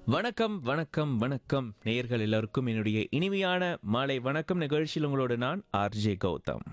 வணக்கம் வணக்கம் வணக்கம் நேயர்கள் எல்லாருக்கும் என்னுடைய இனிமையான மாலை வணக்கம் நிகழ்ச்சியில் உங்களோட நான் ஆர்ஜே கௌதம்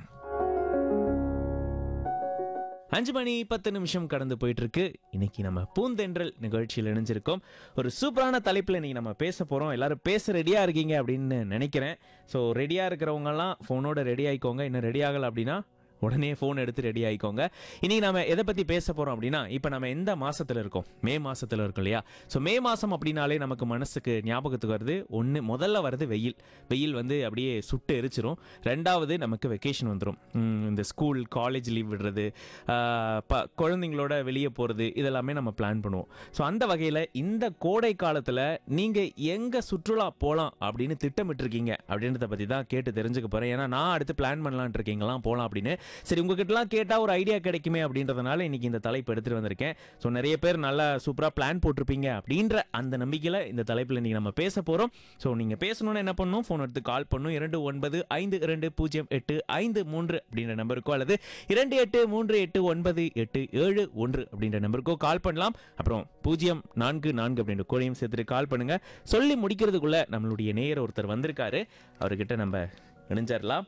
அஞ்சு மணி பத்து நிமிஷம் கடந்து போயிட்டு இருக்கு இன்னைக்கு நம்ம பூந்தென்றல் நிகழ்ச்சியில் இணைஞ்சிருக்கோம் ஒரு சூப்பரான தலைப்பில் இன்னைக்கு நம்ம பேச போகிறோம் எல்லாரும் பேச ரெடியாக இருக்கீங்க அப்படின்னு நினைக்கிறேன் ஸோ ரெடியாக இருக்கிறவங்கலாம் ஃபோனோட ரெடி ஆயிக்கோங்க இன்னும் ரெடி ஆகலை அப்படின்னா உடனே ஃபோன் எடுத்து ரெடி ஆயிக்கோங்க இன்னைக்கு நம்ம எதை பற்றி பேச போகிறோம் அப்படின்னா இப்போ நம்ம எந்த மாசத்துல இருக்கோம் மே மாசத்துல இருக்கோம் இல்லையா ஸோ மே மாதம் அப்படின்னாலே நமக்கு மனசுக்கு ஞாபகத்துக்கு வருது ஒன்று முதல்ல வருது வெயில் வெயில் வந்து அப்படியே சுட்டு எரிச்சிரும் ரெண்டாவது நமக்கு வெக்கேஷன் வந்துடும் இந்த ஸ்கூல் காலேஜ் லீவ் விடுறது ஆஹ் ப குழந்தைங்களோட வெளியே போகிறது இதெல்லாமே நம்ம பிளான் பண்ணுவோம் ஸோ அந்த வகையில் இந்த கோடை காலத்தில் நீங்கள் எங்கே சுற்றுலா போகலாம் அப்படின்னு திட்டமிட்டிருக்கீங்க அப்படின்றத பற்றி தான் கேட்டு தெரிஞ்சுக்க போகிறேன் ஏன்னா நான் அடுத்து பிளான் பண்ணலான் இருக்கீங்களாம் போகலாம் அப்படின்னு சரி உங்ககிட்டலாம் கேட்டால் ஒரு ஐடியா கிடைக்குமே அப்படின்றதுனால இன்னைக்கு இந்த தலைப்பு எடுத்துகிட்டு வந்திருக்கேன் ஸோ நிறைய பேர் நல்லா சூப்பராக பிளான் போட்டிருப்பீங்க அப்படின்ற அந்த நம்பிக்கையில் இந்த தலைப்பில் இன்னைக்கு நம்ம பேச போகிறோம் ஸோ நீங்கள் பேசணும்னு என்ன பண்ணணும் ஃபோன் எடுத்து கால் பண்ணும் இரண்டு ஒன்பது ஐந்து இரண்டு பூஜ்ஜியம் எட்டு ஐந்து மூன்று அப்படின்ற நம்பருக்கோ அல்லது இரண்டு எட்டு மூன்று எட்டு ஒன்பது எட்டு ஏழு ஒன்று அப்படின்ற நம்பருக்கோ கால் பண்ணலாம் அப்புறம் பூஜ்ஜியம் நான்கு நான்கு அப்படின்ற கோழையும் சேர்த்துட்டு கால் பண்ணுங்க சொல்லி முடிக்கிறதுக்குள்ள நம்மளுடைய நேயர் ஒருத்தர் வந்திருக்காரு அவர்கிட்ட நம்ம இணைஞ்சிடலாம்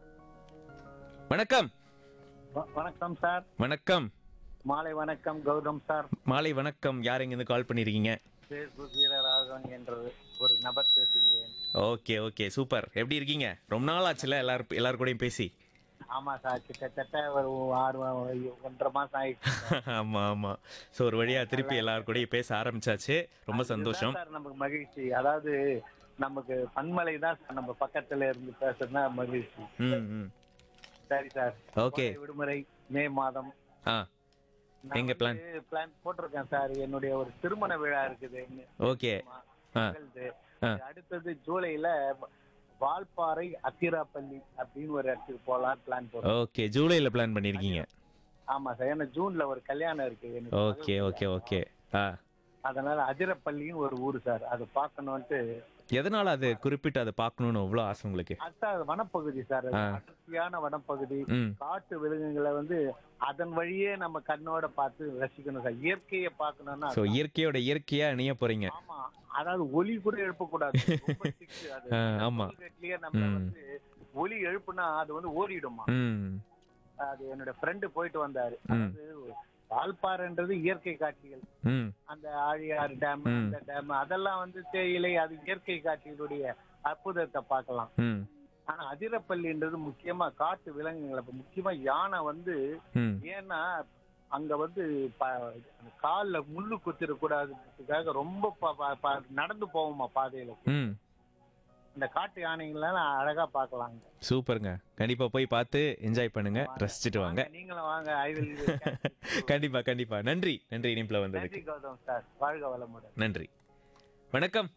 வணக்கம் வ- வணக்கம் சார் வணக்கம் மாலை வணக்கம் கௌதம் சார் மாலை வணக்கம் யார் இருந்து கால் பண்ணிருக்கீங்க பேஸ்புக் வீரராகவன் என்ற ஒரு நபர் பேசுகிறேன் ஓகே ஓகே சூப்பர் எப்படி இருக்கீங்க ரொம்ப நாள் ஆச்சுல எல்லாரும் எல்லாரும் கூடயும் பேசி ஆமா சார் கிட்டத்தட்ட ஒரு ஆறு ஒன்றரை மாசம் ஆயிடுச்சு ஆமா ஆமா ஸோ ஒரு வழியா திருப்பி எல்லாரும் கூடயும் பேச ஆரம்பிச்சாச்சு ரொம்ப சந்தோஷம் இதுதான் சார் நமக்கு மகிழ்ச்சி அதாவது நமக்கு பன்மலை தான் சார் நம்ம பக்கத்துல இருந்து பேசுறதுனா மகிழ்ச்சி ம் ம் சரி சார் ஓகே கோடை விடுமுறை மே மாதம் ஆ எங்க பிளான் பிளான் போட்டிருக்கேன் சார் என்னுடைய ஒரு திருமண விழா இருக்குது ஓகே ஆ மகள்து. ஆ. அடுத்தது ஜூலைல வால்பாறை அத்திராப்பள்ளி அப்படின்னு ஒரு இடத்துக்கு போலாம் பிளான் போடுறோம் ஓகே ஜூலைல பிளான் பண்ணிருக்கீங்க ஆமா சார் ஏன்னா ஜூன்ல ஒரு கல்யாணம் இருக்கு எனக்கு ஓகே ஓகே ஓகே ஆ அதனால அதிரப்பள்ளியும் ஒரு ஊர் சார் அது பார்க்கணும்ட்டு எதனால அது குறிப்பிட்டு அதை பார்க்கணும்னு அவ்வளோ ஆசை உங்களுக்கு அதான் அது வனப்பகுதி சார் அது அடர்த்தியான வனப்பகுதி ம் காட்டு விலங்குகளை வந்து அதன் வழியே நம்ம கண்ணோட பார்த்து ரசிக்கணும் சார் இயற்கையை பார்க்கணும்னா ஸோ இயற்கையோட இயற்கையா இணைய போறீங்க ஆமா அதாவது ஒலி கூட எழுப்பக்கூடாது ரொம்ப thick அது. ஆ, ஆமா Immediately நம்ம வந்து ஒலி எழுப்புனா அது வந்து ஓடிடுமா ம் அது என்னோட ஃப்ரெண்டு போயிட்டு வந்தாரு அதாவது வால்பாறைன்றது இயற்கை காட்சிகள் ம் அந்த ஆழியாறு டேம் அந்த டேம் அதெல்லாம் வந்து தேயிலை அது இயற்கை காட்சிகளுடைய அற்புதத்தை பார்க்கலாம் ம் ஆனா அதிரப்பள்ளின்றது முக்கியமா காட்டு விலங்குகள் இப்ப முக்கியமா யானை வந்து ம் ஏன்னா அங்க வந்து ப- அந்த கால்ல முள்ளு குத்திடக்கூடாதுக்காக ரொம்ப ப- ப- ப- நடந்து போவோமா பாதையில ம் அந்த காட்டு யானைகள்லாம் அழகா பார்க்கலாங்க சூப்பருங்க கண்டிப்பா போய் பார்த்து என்ஜாய் பண்ணுங்க ரசிச்சுட்டு வாங்க நீங்களும் வாங்க ஐ வில் கண்டிப்பா கண்டிப்பா நன்றி நன்றி இனிப்புல வந்ததுக்கு நன்றி கௌதம் சார் வாழ்க வளமுடன் நன்றி வணக்கம்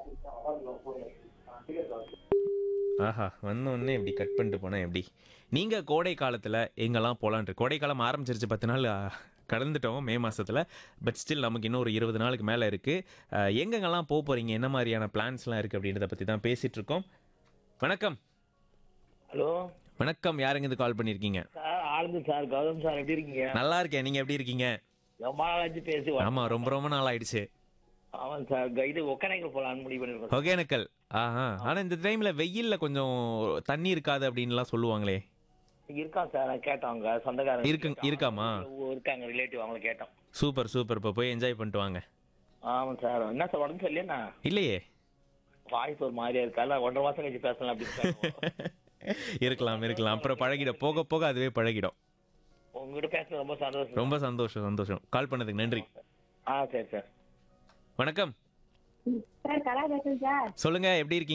ஆஹா வந்த உடனே இப்படி கட் பண்ணிட்டு போனா எப்படி நீங்க கோடை காலத்துல எங்கெல்லாம் போலான் கோடை காலம் ஆரம்பிச்சிருச்சு பத்து நாள் ஆ, கடந்துட்டோம் மே மாசத்துல பட் ஸ்டில் நமக்கு இன்னும் ஒரு இருபது நாளுக்கு மேல இருக்கு ஆ, எங்கெங்கெல்லாம் போக போறீங்க என்ன மாதிரியான பிளான்ஸ்லாம் இருக்கு அப்படின்றத பத்தி தான் பேசிட்டு இருக்கோம் வணக்கம் ஹலோ வணக்கம் யாருங்க இது கால் பண்ணிருக்கீங்க sir Anand sir Gautham sir எப்படி இருக்கீங்க நல்லா இருக்கேன் நீங்க எப்படி இருக்கீங்க ரொம்ப நாள் ஆச்சு பேசி ஆமா ரொம்ப ரொம்ப நாள் ஆயிடுச்சு ஆமாம் சார் க- இது ஒக்கனைக்கு போலான்னு முடிவு பண்ணிருக்கோம் ஒகேனக்கல் ஆஹா ஆனா இந்த டைம்ல வெயில்ல கொஞ்சம் தண்ணி இருக்காது அப்படின்லாம் சொல்லுவாங்களே இருக்கா சார் நான் கேட்டோம் அவங்க சொந்தக்காரங்க இருக்கு இருக்காமா கேட்டோம். இருக்காங்க ரிலேட்டிவ் அவங்கள கேட்டோம் சூப்பர் சூப்பர் இப்போ போய் என்ஜாய் பண்ணிட்டு வாங்க ஆமாம் சார் என்ன சார் உடம்பு சரியில்லையா இல்லையே வாய்ஸ் ஒரு மாதிரியா இருக்கா இல்ல ஒன்றரை மாசம் கழிச்சு பேசலாம் அப்படின்னு இருக்கலாம் இருக்கலாம் அப்புறம் பழகிடும் போக போக அதுவே பழகிடும் உங்ககிட்ட பேசுறது ரொம்ப சந்தோஷம் ரொம்ப சந்தோஷம் சந்தோஷம் கால் பண்ணதுக்கு நன்றி ஆ சரி சார் வணக்கம் சார் கலா பேசுறேன் சார் சொல்லுங்க எப்படி இருக்கீங்க